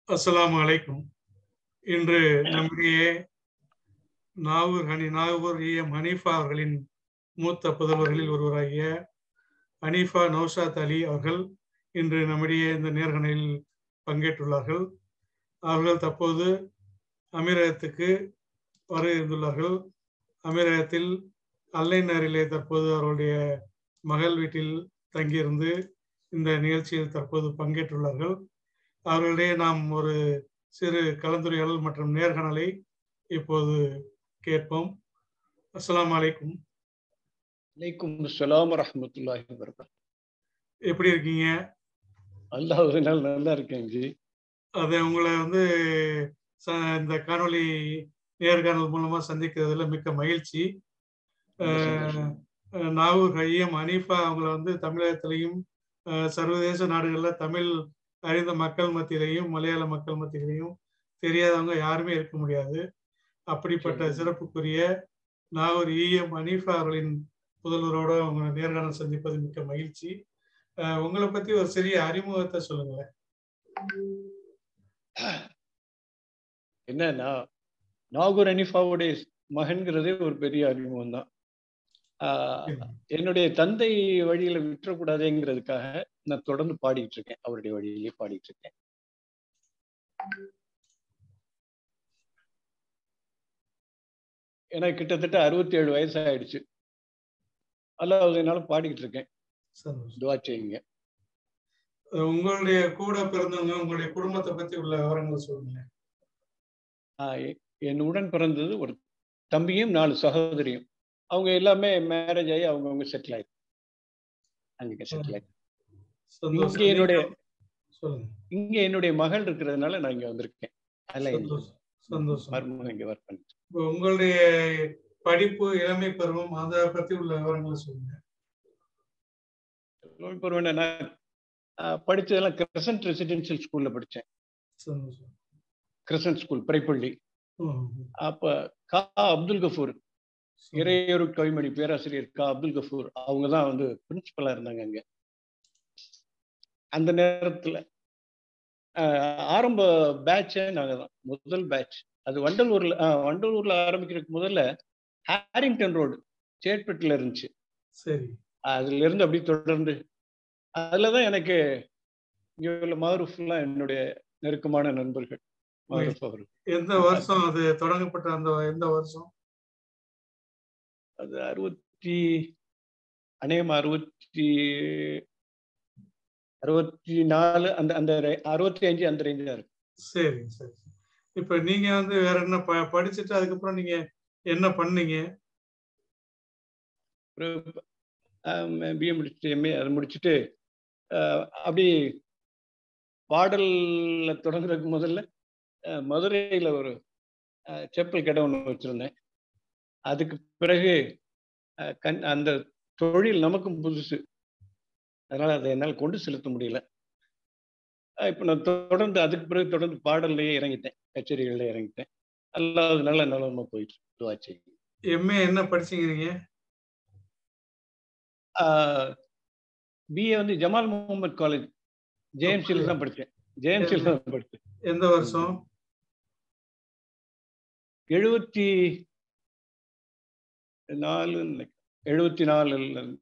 அஸ்ஸலாமு அலைக்கும் இன்று நம்முடைய நாகூர் ஹனி நாகூர் எம் ஹனீஃபா அவர்களின் மூத்த புதல்வர்களில் ஒருவராகிய ஹனீஃபா நௌஷாத் அலி அவர்கள் இன்று நம்முடைய இந்த நேர்காணலில் பங்கேற்றுள்ளார்கள் அவர்கள் தற்போது அமீரகத்துக்கு வர இருந்துள்ளார்கள் அமீரகத்தில் அல்லைநரிலே தற்போது அவருடைய மகள் வீட்டில் தங்கியிருந்து இந்த நிகழ்ச்சியில் தற்போது பங்கேற்றுள்ளார்கள் அவர்களிடையே நாம் ஒரு சிறு கலந்துரையாடல் மற்றும் நேர்காணலை இப்போது கேட்போம் அஸ்லாம் வலைக்கும் அலைக்கும் அஸ்ஸலாம் வரஹ்மத்துல்லாஹி வபரகாத் எப்படி இருக்கீங்க அல்லாஹ் நல்லா இருக்கேன் ஜி அது உங்களை வந்து ச- இந்த காணொளி நேர்காணல் மூலமா சந்திக்கிறதுல மிக்க மகிழ்ச்சி அஹ், அஹ், நாகூர் ஐயம் ஹனீஃபா அவங்கள வந்து தமிழகத்திலையும் அஹ், சர்வதேச நாடுகள்ல தமிழ் அறிந்த மக்கள் மத்தியிலையும் மலையாள மக்கள் மத்தியிலையும் தெரியாதவங்க யாருமே இருக்க முடியாது அப்படிப்பட்ட சரி. சிறப்புக்குரிய நாகூர் இஎம் ஹனீஃபா அவர்களின் புதல்வரோட அவங்க நேர்காணல் சந்திப்பது மிக்க மகிழ்ச்சி அஹ், உங்களை பத்தி ஒரு சிறிய அறிமுகத்தை சொல்லுங்களேன் என்னன்னா நாகூர் அனிஃபாவுடைய மகன்கிறதே ஒரு பெரிய அறிமுகம் தான் என்னுடைய தந்தை வழியில விட்டுறக்கூடாதுங்கிறதுக்காக நான் தொடர்ந்து பாடிட்டு இருக்கேன் அவருடைய வழியிலே பாடிட்டு இருக்கேன் எனக்கு கிட்டத்தட்ட அறுபத்தி ஏழு வயசு ஆயிடுச்சு அல்லாஹ்னால பாடிக்கிட்டு இருக்கேன் சந்தோஷம் துவா செய்யுங்க உங்களுடைய கூட பிறந்தவங்க உங்களுடைய குடும்பத்தை பத்தி உள்ள விவரங்கள் சொல்லுங்க ஆஹ் எ- என் உடன் பிறந்தது ஒரு தம்பியும் நாலு சகோதரியும் அவங்க எல்லாமே மேரேஜ் ஆகி அவங்கவுங்க செட்டில் ஆயிருக்கு அங்கே செட்டில் ஆயிருக்கு சந்தோஷம் இங்க என்னுடைய சொல்லுங்க இங்க என்னுடைய மகள் இருக்கிறதுனால நான் இங்க வந்திருக்கேன் அதெல்லாம் இல்லை. சந்தோஷம் சந்தோஷம் மருமகன் இங்க ஒர்க் பண்ணிட்டு இப்போ உங்களுடைய படிப்பு இளமை பருவம் அதை பத்தி உள்ள விவரங்களை சொல்லுங்க இப்போ ஒரு வேணா நான் ஆஹ், படிச்சதெல்லாம் கிரசன்ட் ரெசிடென்சியல் ஸ்கூல்ல படிச்சேன் சந்தோஷம் கிரசன்ட் ஸ்கூல் பிறைப்பள்ளி ம், ம். அப்ப கா அப்துல் கஃபூர் இறையூர் கவிமணி பேராசிரியர் கா அப்துல் கஃபூர் அவங்க தான் வந்து பிரின்சிபலா இருந்தாங்க அங்க அந்த நேரத்துல ஆஹ், ஆரம்ப பேட்சே நாங்க தான் முதல் பேட்ச் அது வண்டலூர்ல ஆஹ், வண்டலூர்ல ஆரம்பிக்கிறதுக்கு முதல்ல ஹாரிங்டன் ரோடு சேட்பட்டில் இருந்துச்சு சரி அதுல இருந்து அப்படி தொடர்ந்து அதுலதான் எனக்கு இங்க உள்ள மாரூஃப்லாம் என்னுடைய நெருக்கமான நண்பர்கள் மாரூஃப் அவர்கள் எந்த வருஷம் அது தொடங்கப்பட்ட அந்த எந்த வருஷம் அது அறுபத்தி அநேகமா அறுபத்தி அறுபத்தி நாலு அந்த அந்த re- அறுபத்தி அஞ்சு அந்த ரேஞ்சு தான் இருக்கு சரி சரி இப்ப நீங்க வந்து வேற என்ன ப- படிச்சுட்டு அதுக்கப்புறம் நீங்க என்ன பண்ணீங்க பிஏ முடிச்சுட்டு எம்ஏ அதை முடிச்சுட்டு அஹ், அப்படி பாடல்ல தொடங்குறதுக்கு முதல்ல அஹ், மதுரையில ஒரு அஹ், செப்பல் கடை ஒன்று வச்சிருந்தேன் அதுக்கு பிறகு அஹ், கண் அந்த தொழில் நமக்கும் புதுசு அதனால அதை என்னால் கொண்டு செலுத்த முடியல அஹ், இப்ப நான் தொடர்ந்து அதுக்கு பிறகு தொடர்ந்து பாடல்லையே இறங்கிட்டேன் கச்சேரிகள்ல இறங்கிட்டேன் அல்லாத நல்ல நிலமா போயிட்டு துவாச்சி எம்ஏ என்ன படிச்சீங்க நீங்க பிஏ வந்து ஜமால் முகமது காலேஜ் ஜேஎம்சியில் தான் படித்தேன் ஜேஎம்சியில் தான் படித்தேன் எந்த வருஷம் எழுபத்தி நாலு எழுபத்தி நாலு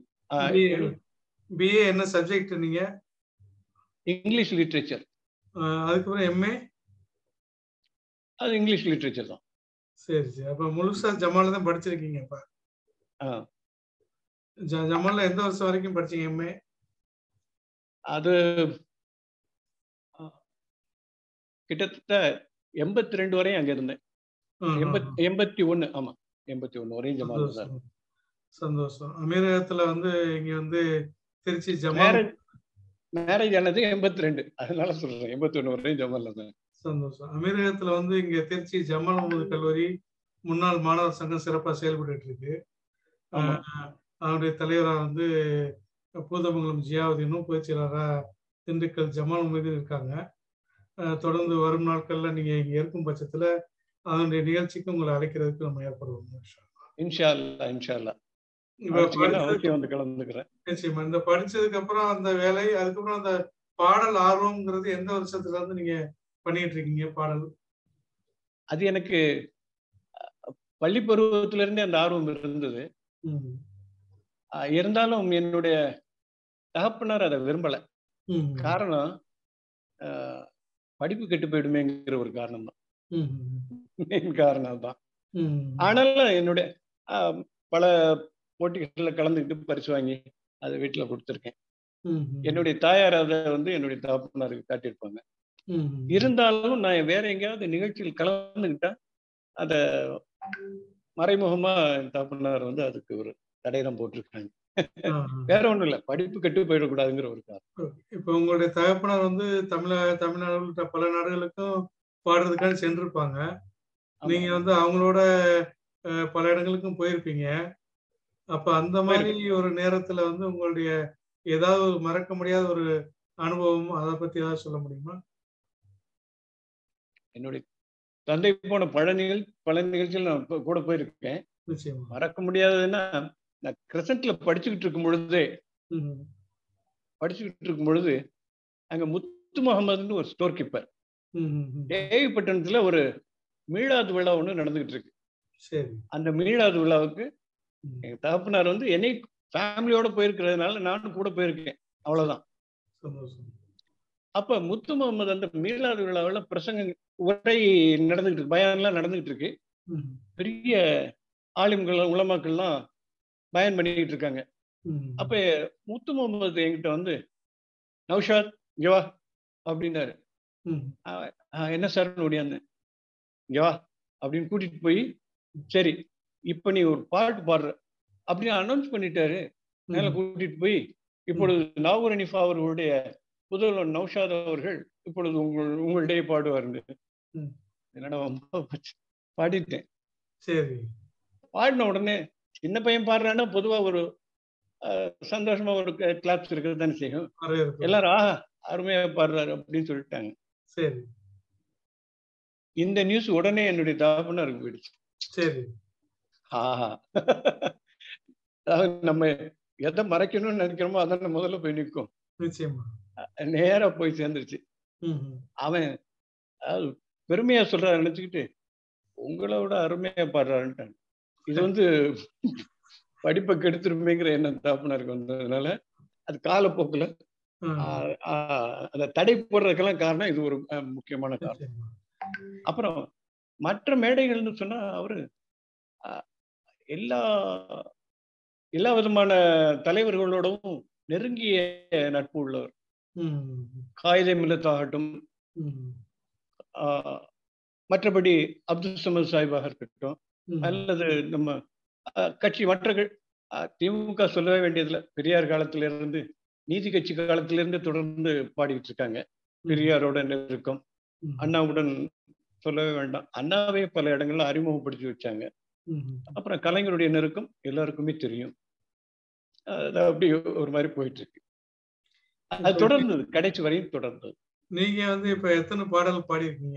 பிஏ என்ன சப்ஜெக்ட் நீங்க இங்கிலீஷ் லிட்ரேச்சர் அஹ் அதுக்கப்புறம் எம்ஏ அது இங்கிலீஷ் லிட்ரேச்சர் தான் சரி சரி அப்ப முழுசா ஜமால தான் படிச்சிருக்கீங்க இப்ப ஆ, ஜ- ஜமால்ல எந்த வருஷம் வரைக்கும் படிச்சீங்க எம்ஏ அது ஆ, கிட்டத்தட்ட எண்பத்தி ரெண்டு வரையும் அங்க இருந்தேன் எண்பத் எண்பத்தி ஒண்ணு ஆமா எண்பத்தி ஒண்ணு வரையும் ஜமால் தான் சந்தோஷம் சந்தோஷம் அமீரகத்துல வந்து இங்க வந்து திருச்சி ஜமால் மேரேஜ் மேரேஜ் ஆனது எண்பத்தி ரெண்டு அதனால சொல்றேன் எண்பத்தி ஒண்ணு வரையும் ஜமால்ல தான் சந்தோஷம் அமீரகத்துல வந்து இங்க திருச்சி ஜமால் முகமது கல்லூரி முன்னாள் மாணவர் சங்கம் சிறப்பா செயல்பட்டு இருக்கு ஆமா. ஆஹ் அதனுடைய தலைவரா வந்து பூதமங்கலம் ஜியாவுதீனும் பொதுச் செயலாளரா திண்டுக்கல் ஜமால் முகமதும் இருக்காங்க ஆஹ் தொடர்ந்து வரும் நாட்கள்ல நீங்க இங்க இருக்கும் பட்சத்துல அதனுடைய நிகழ்ச்சிக்கு உங்களை அழைக்கிறதுக்கு நம்ம ஏற்படுவோம் இன்ஷா அல்லாஹ். இன்ஷா அல்லா இன்ஷா அல்லா இப்ப அழைச்சீங்கன்னா படிச்சதுக்கு ஓகே வந்து கலந்துக்கிறேன் நிச்சயமா இந்த படிச்சதுக்கு அப்புறம் அந்த வேலை அதுக்கப்புறம் அந்த பாடல் ஆர்வம்ங்கிறது எந்த வருஷத்துல இருந்து நீங்க பண்ணிட்டு இருக்கீங்க பாடல் அது எனக்கு அஹ், பள்ளி பருவத்துல இருந்தே அந்த ஆர்வம் இருந்தது ம், அஹ், இருந்தாலும் என்னுடைய தகப்பனார் அதை விரும்பல ம், காரணம் அஹ், படிப்பு கெட்டு போயிடுமேங்கிற ஒரு காரணம் தான் ம், ம், மெயின் காரணம் தான் ம். ஆனாலும் என்னுடைய ஆஹ், பல போட்டிகளில் கலந்துக்கிட்டு பரிசு வாங்கி அதை வீட்டில் கொடுத்துருக்கேன் ம், ம். என்னுடைய தாயார் அதை வந்து என்னுடைய தகப்பனாருக்கு காட்டியிருப்பாங்க ம், ம். இருந்தாலும் நான் வேற எங்கேயாவது நிகழ்ச்சியில் கலந்துக்கிட்டா அதை மறைமுகமா என் தகப்பனார் வந்து அதுக்கு ஒரு தடையம் போட்டிருக்காங்க ஆ, ஆ. வேற ஒண்ணும் இல்லை படிப்பு கெட்டு போயிடக்கூடாதுங்கிற ஒரு காரணம் இப்ப உங்களுடைய தகப்பனார் வந்து தமிழ தமிழ்நாடு உள்ளிட்ட பல நாடுகளுக்கும் பாடுறதுக்காக சென்றிருப்பாங்க நீங்க வந்து அவங்களோட அஹ், பல இடங்களுக்கும் போயிருப்பீங்க அப்ப அந்த மாதிரி ஒரு நேரத்துல வந்து உங்களுடைய ஏதாவது ஒரு மறக்க முடியாத ஒரு அனுபவம் அதை பத்தி ஏதாவது சொல்ல முடியுமா என்னுடைய தந்தை போன பல நிகழ் பல நிகழ்ச்சியில் நான் இப்ப கூட போயிருக்கேன் நிச்சயமா மறக்க முடியாததுன்னா நான் கிரசன்ட்ல படிச்சுக்கிட்டு இருக்கும் பொழுதே ம், படிச்சுக்கிட்டு இருக்கும் பொழுது அங்க முத்து முகமதுன்னு ஒரு ஸ்டோர் கீப்பர் ம், ம், ம். தேவிப்பட்டினத்துல ஒரு மீளாது விழா ஒன்று நடந்துகிட்டு இருக்கு சரி அந்த மீளாது விழாவுக்கு ம், எங்க தகப்பனார் வந்து என்னை ஃபேமிலியோட போயிருக்கிறதுனால நானும் கூட போயிருக்கேன் அவ்வளவுதான் சந்தோஷம் அப்ப முத்து முகமது அந்த மீளாது விழாவில் பிரசங்க உரை நடந்துகிட்டு இருக்கு பயான்லாம் நடந்துகிட்டு இருக்கு ம், பெரிய ஆலிம்கள் உலமாக்கள்லாம் பயன் பண்ணிக்கிட்டு இருக்காங்க ம். அப்ப முத்து முகமது என்கிட்ட வந்து நௌஷாத் இங்க வா அப்படின்னாரு ம், "ஆ, என்ன சார் ஓடியாந்தேன் இங்க வா அப்படின்னு கூட்டிட்டு போய் சரி இப்ப நீ ஒரு பாட்டு பாடுற அப்படின்னு அனௌன்ஸ் பண்ணிட்டாரு மேல ம். கூட்டிட்டு போய் இப்பொழுது நாகூர் அனிஃபா அவர்களுடைய புதல்வன் நௌஷாத் அவர்கள் இப்பொழுது உங்கள் உங்களிடையே பாடுவாருங்க ம். என்னடா வம்பா போச்சு. பாடிட்டேன் சரி பாடின உடனே சின்ன பையன் பாடுறான்னா பொதுவா ஒரு அஹ், சந்தோஷமா ஒரு கிளாப்ஸ் இருக்கிறது தானே செய்யும் வரவேற்பு. எல்லாரும் ஆஹா அருமையா பாடுறாரு அப்படின்னு சொல்லிட்டாங்க சரி இந்த நியூஸ் உடனே என்னுடைய தகப்பனாருக்கு போயிடுச்சு சரி ஆஹா அதாவது நம்ம எதை மறைக்கணும்னு நினைக்கிறோமோ அதான முதல்ல போய் நிற்கும் நிச்சயமா நேரா போய் சேர்ந்துருச்சு ம், ம். அவன் அதாவது பெருமையா சொல்றாரு நினைச்சுக்கிட்டு உங்களை விட அருமையா பாடுறாருன்ட்டாங்க இது வந்து படிப்பை கெடுத்துருமேங்கிற எண்ணம் தாப்பனருக்கு வந்ததுனால அது காலப்போக்குல ஆ, ஆஹ், ஆஹ், அந்த தடை போடுறதுக்கெல்லாம் காரணம் இது ஒரு அஹ், முக்கியமான காரணம் நிச்சயமா. அப்புறம் மற்ற மேடைகள்னு சொன்னா அவரு அஹ், எல்லா எல்லா விதமான தலைவர்களோடவும் நெருங்கிய நட்பு உள்ளவர் ம், ம், காயிதே மில்லத்தாகட்டும் ம், ஆஹ், மற்றபடி அப்துல் சமத் சாஹிபாக இருக்கட்டும் ம். அல்லது நம்ம அஹ், கட்சி மற்ற க- அஹ், திமுக சொல்லவே வேண்டியதில்ல பெரியார் காலத்துல இருந்து நீதி கட்சி காலத்துல இருந்து தொடர்ந்து பாடிட்டு இருக்காங்க பெரியாரோட நெருக்கம் ம், அண்ணாவுடன் சொல்லவே வேண்டாம் அண்ணாவே பல இடங்கள்ல அறிமுகப்படுத்தி வச்சாங்க ம், ம். அப்புறம் கலைஞருடைய நெருக்கம் எல்லாருக்குமே தெரியும் அது அப்படி ஒரு மாதிரி போயிட்டு இருக்கு அது தொடர்ந்தது கடைசி வரையும் தொடர்ந்தது நீங்க வந்து இப்ப எத்தனை பாடல் பாடியிருக்கீங்க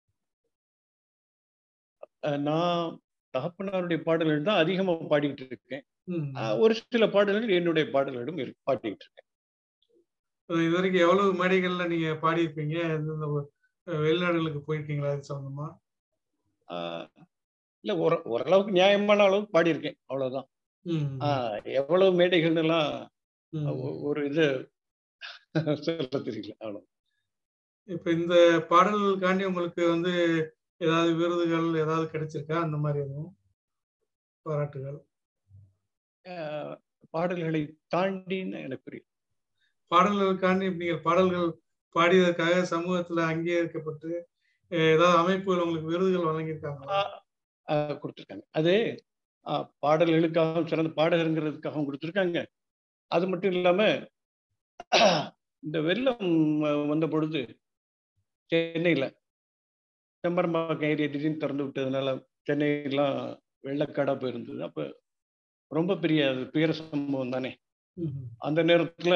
அஹ் நான் தகப்பனாருடைய பாடல்கள் தான் அதிகமா பாடிக்கிட்டு இருக்கேன் ம். அஹ் ஒரு சில பாடல்கள் என்னுடைய பாடல்களும் இருக்கு பாடிக்கிட்டு இருக்கேன் இது வரைக்கும் எவ்வளவு மேடைகள்ல நீங்க பாடியிருப்பீங்க எந்தெந்த ஊ- அஹ் வெளிநாடுகளுக்கு போயிருக்கீங்களா அது சம்பந்தமா அஹ் இல்ல ஒரு ஓரளவுக்கு நியாயமான அளவுக்கு பாடியிருக்கேன் அவ்வளவுதான் ம், ஆஹ் எவ்வளவு மேடைகள்னு எல்லாம் ம். ஒ- ஒரு இது சொல்ல தெரியல அவ்வளவு இப்ப இந்த பாடல்களுக்காண்டி உங்களுக்கு வந்து ஏதாவது விருதுகள் ஏதாவது கிடைச்சிருக்கா அந்த மாதிரி எதுவும் பாராட்டுகள் அஹ் பாடல்களை தாண்டின்னு எனக்கு புரியல பாடல்களுக்காண்டி நீங்கள் பாடல்கள் பாடியதற்காக சமூகத்துல அங்கீகரிக்கப்பட்டு அஹ் ஏதாவது அமைப்புகள் உங்களுக்கு விருதுகள் வழங்கியிருக்காங்களா ஆஹ் கொடுத்திருக்காங்க அது ஆஹ் பாடல்களுக்காகவும் சிறந்த பாடகருங்கிறதுக்காகவும் கொடுத்திருக்காங்க அது மட்டும் இல்லாம இந்த வெள்ளம் அஹ், வந்த பொழுது சென்னையில செம்பரம்பாக்கம் ஏரியா திடீர்னு திறந்து விட்டதுனால சென்னையெல்லாம் வெள்ளக்காடா போயிருந்தது அப்ப ரொம்ப பெரிய அது துயர சம்பவம் தானே ம், அந்த நேரத்துல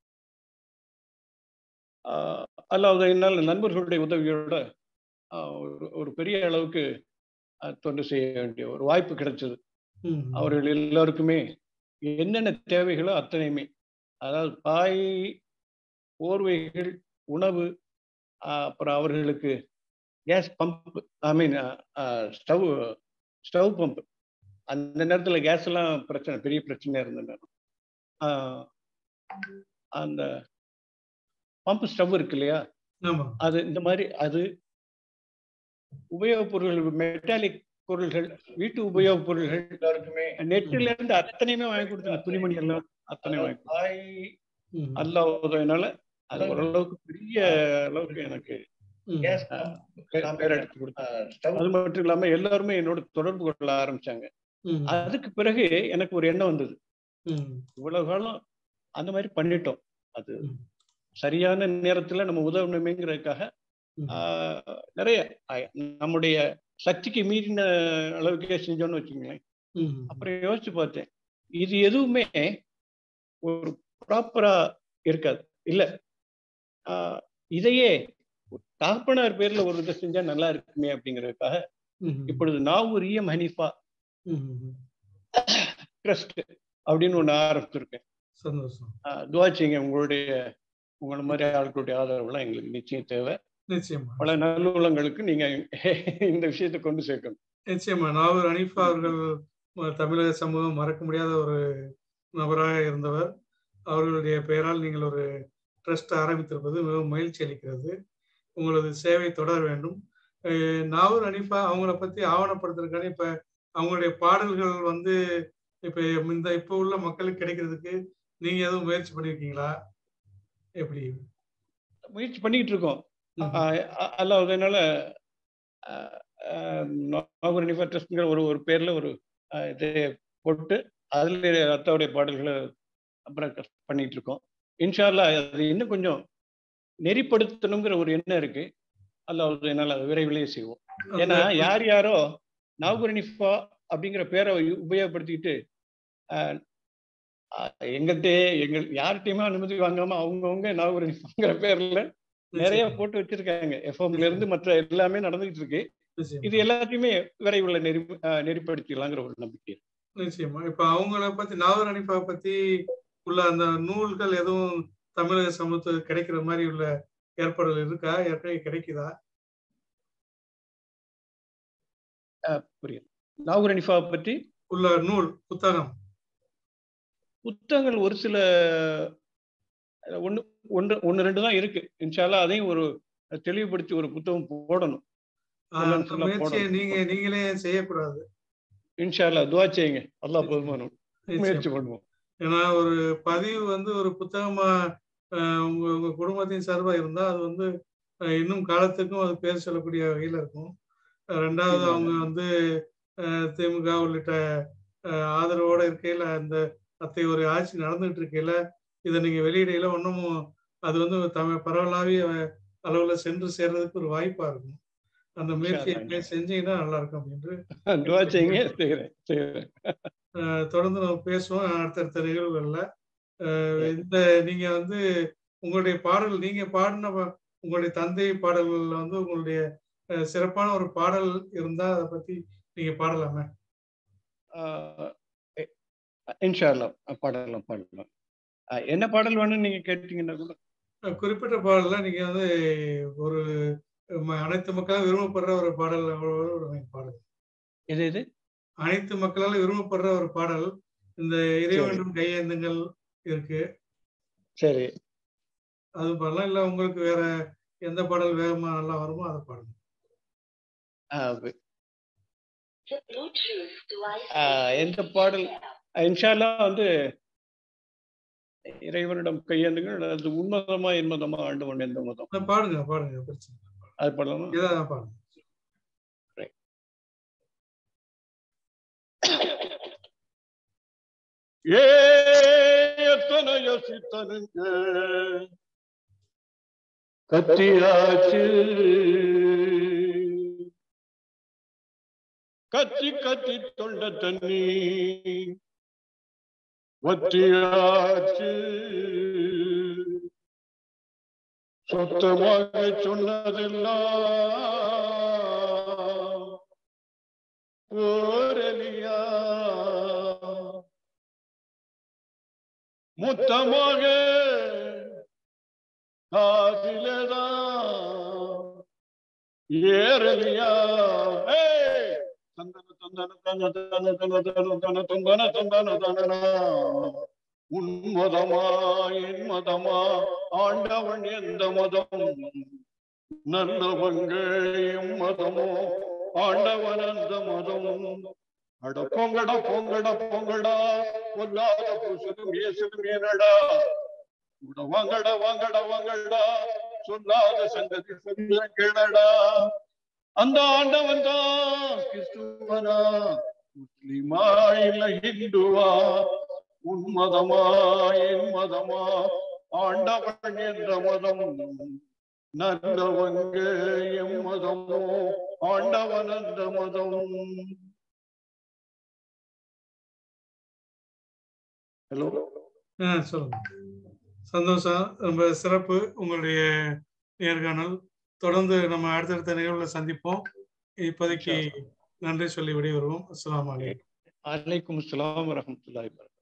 ஆஹ், அல்லாவுதயினால் நண்பர்களுடைய உதவியோட ஆஹ், ஒரு ஒரு பெரிய அளவுக்கு ஆஹ், தொண்டு செய்ய வேண்டிய ஒரு வாய்ப்பு கிடைச்சது ம், அவர்கள் எல்லாருக்குமே என்னென்ன தேவைகளோ அத்தனையுமே அதாவது பாய் போர்வைகள் உணவு அப்புறம் அவர்களுக்கு gas pump I mean stove stove pump அந்த நேரத்தில் கேஸ் எல்லாம் பிரச்சனை பெரிய பிரச்சனையா இருந்த நேரம் ஆஹ் அந்த பம்ப் ஸ்டவ் இருக்கு இல்லையா ஆமா அது இந்த மாதிரி அது உபயோகப் பொருள்கள் மெட்டாலிக் பொருள்கள் வீட்டு உபயோகப் பொருள்கள் எல்லாருக்குமே நெட்டில இருந்து அத்தனையுமே வாங்கி கொடுத்தேன் துணிமணி எல்லாம் அத்தனை வாங்கி கொடுத்தேன். தாய் ம், அல்லாஹ் உதவினால அது ஓரளவுக்கு பெரிய அளவுக்கு எனக்கு ம், கேஸ் பே- பேர் எடுத்து கொடுத்தேன் ஸ்டவ் அது மட்டும் இல்லாம எல்லாருமே என்னோட தொடர்பு கொள்ள ஆரம்பிச்சாங்க ம், அதுக்கு பிறகு எனக்கு ஒரு எண்ணம் வந்தது ம், இவ்வளவு காலம் அந்த மாதிரி பண்ணிட்டோம் அது ம். சரியான நேரத்துல நம்ம உதவணுமேங்கிறதுக்காக ம். ஆஹ், நிறைய ஆஹ், நம்முடைய சக்திக்கு மீறின அளவுக்கே செஞ்சோம்னு வச்சுங்களேன் ம், அப்புறம் யோசிச்சு பார்த்தேன் இது எதுவுமே ஒரு ப்ராப்பரா இருக்காது இல்ல ஆஹ், இதையே ஒரு தகப்பனார் பேர்ல ஒரு இதை செஞ்சா நல்லா இருக்குமே அப்படிங்கிறதுக்காக ம், இப்பொழுது நாவூர் இஎம் ஹனீஃபா ம், ம். ட்ரஸ்ட் அப்படின்னு ஒண்ணு ஆரம்பிச்சிருக்கேன் சந்தோஷம் ஆஹ், துவா செய்யுங்க உங்களுடைய உங்களை மாதிரி ஆட்களுடைய ஆதரவுலாம் எங்களுக்கு நிச்சயம் தேவை நிச்சயமா பல நல்லுள்ளங்களுக்கு நீங்க இந்த விஷயத்தை கொண்டு சேர்க்கணும் நிச்சயமா நாவூர் அனிஃபா அவர்கள் ம- தமிழக சமூகம் மறக்க முடியாத ஒரு நபராக இருந்தவர் அவர்களுடைய பெயரால் நீங்கள் ஒரு ட்ரஸ்ட் ஆரம்பித்திருப்பது மிகவும் மகிழ்ச்சி அளிக்கிறது உங்களது சேவை தொடர வேண்டும் அஹ் நாவூர் அனிஃபா அவங்கள பத்தி ஆவணப்படுத்துறதுக்கான இப்ப அவங்களுடைய பாடல்கள் வந்து இப்ப இந்த இப்ப உள்ள மக்களுக்கு கிடைக்கிறதுக்கு நீங்க எதுவும் முயற்சி பண்ணிருக்கீங்களா எப்படி முயற்சி பண்ணிக்கிட்டு இருக்கோம் ம். அல்லாதனால நாகூர் ஹனீஃபா ட்ரஸ்ட்ங்கிற ஒரு ஒரு பேர்ல ஒரு ஆஹ், இது போட்டு அதுல அத்தாவுடைய பாடல்களை அப்புறம் பண்ணிட்டு இருக்கோம் இன்ஷால்லா அது இன்னும் கொஞ்சம் நெறிப்படுத்தணுங்கிற ஒரு எண்ணம் இருக்கு அல்லாஹ் என்னால் அதை விரைவிலேயே செய்வோம் ஏன்னா யார் யாரோ நாகூர் ஹனீஃபா அப்படிங்கிற பேரை உ- உபயோகப்படுத்திக்கிட்டு ஆஹ், ஆஹ், எங்கள்கிட்ட எங்கள் யார்கிட்டயுமே அனுமதி வாங்காம அவங்கவுங்க நாகூர் ஹனீஃபாங்கிற பேர்ல நிறைய போட்டு வச்சிருக்காங்க எஃப்எம்ல இருந்து மற்ற எல்லாமே நடந்துகிட்டு இருக்கு நிச்சயமா. இது எல்லாத்தையுமே விரைவில் நெறி ஆஹ், நெறிப்படுத்திடலாங்கிற ஒரு நம்பிக்கை இருக்கு. நிச்சயமா இப்ப அவங்கள பத்தி நாவூர் அனிஃபா பத்தி உள்ள அந்த நூல்கள் எதுவும் தமிழக சமூகத்துக்கு கிடைக்கிற மாதிரி உள்ள ஏற்பாடுகள் இருக்கா ஏற்கனவே கிடைக்குதா புரியுது நாகூர் ஹனீஃபா பற்றி உள்ள நூல் புத்தகம் புத்தகங்கள் ஒரு சில ஒன்று ஒன்று ஒன்று ரெண்டு தான் இருக்கு இன்ஷால்லா அதையும் ஒரு தெளிவுபடுத்தி ஒரு புத்தகம் போடணும் ஆஹ் இல்லைன்னு அந்த சொன்னா முயற்சியை போடணும். நீங்க நீங்களே செய்யக்கூடாது இன்ஷால்லா துவா செய்யுங்க அல்லாஹ் போதுமானவன் நிச்சயம். முயற்சி பண்ணுவோம் ஏன்னா ஒரு பதிவு வந்து ஒரு புத்தகமா ஆஹ் உங்க உங்க குடும்பத்தின் சார்பா இருந்தா அது வந்து ஆஹ் இன்னும் காலத்துக்கும் அது பேர் சொல்லக்கூடிய வகையில இருக்கும் ஆஹ் ரெண்டாவது நிச்சயமாக. அவங்க வந்து ஆஹ் திமுக உள்ளிட்ட ஆஹ் ஆதரவோட இருக்கையில அந்த அத்தை ஒரு ஆட்சி நடந்துகிட்டு இருக்கையில இதை நீங்க வெளியிடையில ஒன்றும் அது வந்து தமிழ் பரவலாவிய அளவுல சென்று சேர்றதுக்கு ஒரு வாய்ப்பா இருக்கும் அந்த முயற்சியை இன்ஷா அல்லாஹ். செஞ்சீங்கன்னா நல்லா இருக்கும் அப்படின்று துவா செய்யுங்க செய்கிறேன் செய்கிறேன் ஆஹ் தொடர்ந்து நம்ம பேசுவோம் அடுத்தடுத்த நிகழ்வுகள்ல ஆஹ் இந்த நீங்க வந்து உங்களுடைய பாடல் நீங்க பாடின பா- உங்களுடைய தந்தை பாடல்கள்ல வந்து உங்களுடைய ஆஹ் சிறப்பான ஒரு பாடல் இருந்தா அதை பத்தி நீங்க பாடலாமே ஆஹ் எ- இன்ஷா அல்லாஹ் பாடலாம் பாடலாம் ஆஹ் என்ன பாடல் வேணும்னு நீங்க கேட்டீங்கன்னா கூட ஆஹ் குறிப்பிட்ட பாடல்ல நீங்க வந்து ஒரு ம- அனைத்து மக்களால் விரும்பப்படுற ஒரு பாடல் ஒரு- ஒரு பாடல் எது எது அனைத்து மக்களால் விரும்பப்படுற ஒரு பாடல் இந்த இறைவனும் கையேந்துங்கள் இருக்கு சரி அது பாடலாம் இல்ல உங்களுக்கு வேற எந்த பாடல் வேகமா நல்லா வருமோ அதை பாடுங்க ஆஹ் வி- ஆஹ் எந்த பாடல் இன்ஷால்லா வந்து இறைவனிடம் கையேந்துங்கள் அது உண்மதமா என்மதமா ஆண்டவன் எந்த மதம் ஆ, பாடுங்க பாடுங்க பிரச்சனை இல்லை. அது பாடலாமா ஏதாவது பாடுங்க ஏ எத்தனை யோசித்தனுங்க கத்தியாச்சு கத்தி கத்தி தொண்ட தண்ணி ஒத்தியாச்சு சொத்தமாக சொன்னதெல்லாம் ஓரலியா முத்தமாக காதிலதான் ஏறலியா ஏய்! தந்தன தந்தன தன தன தன தன தன தந்தன தந்தன தனனா உன் மதமா என் மதமா ஆண்டவன் எந்த மதம் நல்லவங்க எம் மதமோ ஆண்டவன் அந்த மதம் அட பொங்கடா பொங்கடா பொங்கடா பொல்லாத புருஷனும் இயேசுடும் ஏனடா உட வாங்கடா வாங்கடா வாங்கடா சொல்லாத சங்கதி சொல்ல கேளடா அந்த ஆண்டவன் தான் கிறிஸ்துவனா முஸ்லிமா இல்ல ஹிந்துவா உன் மதமா என் மதமா ஆண்டவன் என்ற மதம் நல்லவங்க எம் மதமோ ஆண்டவன் அந்த மதம் ஹலோ ஆ சொல்லுங்க சந்தோஷம் ரொம்ப சிறப்பு உங்களுடைய நேர்காணல் தொடர்ந்து நம்ம அடுத்தடுத்த நிகழ்வுல சந்திப்போம் இப்போதைக்கு நன்றி சொல்லி விடைபெறுவோம் அஸ்ஸலாமு அலைக்கும் அலைக்கும் அஸ்ஸலாம் வரஹ்மத்துல்லாஹி வபரகாத்துஹு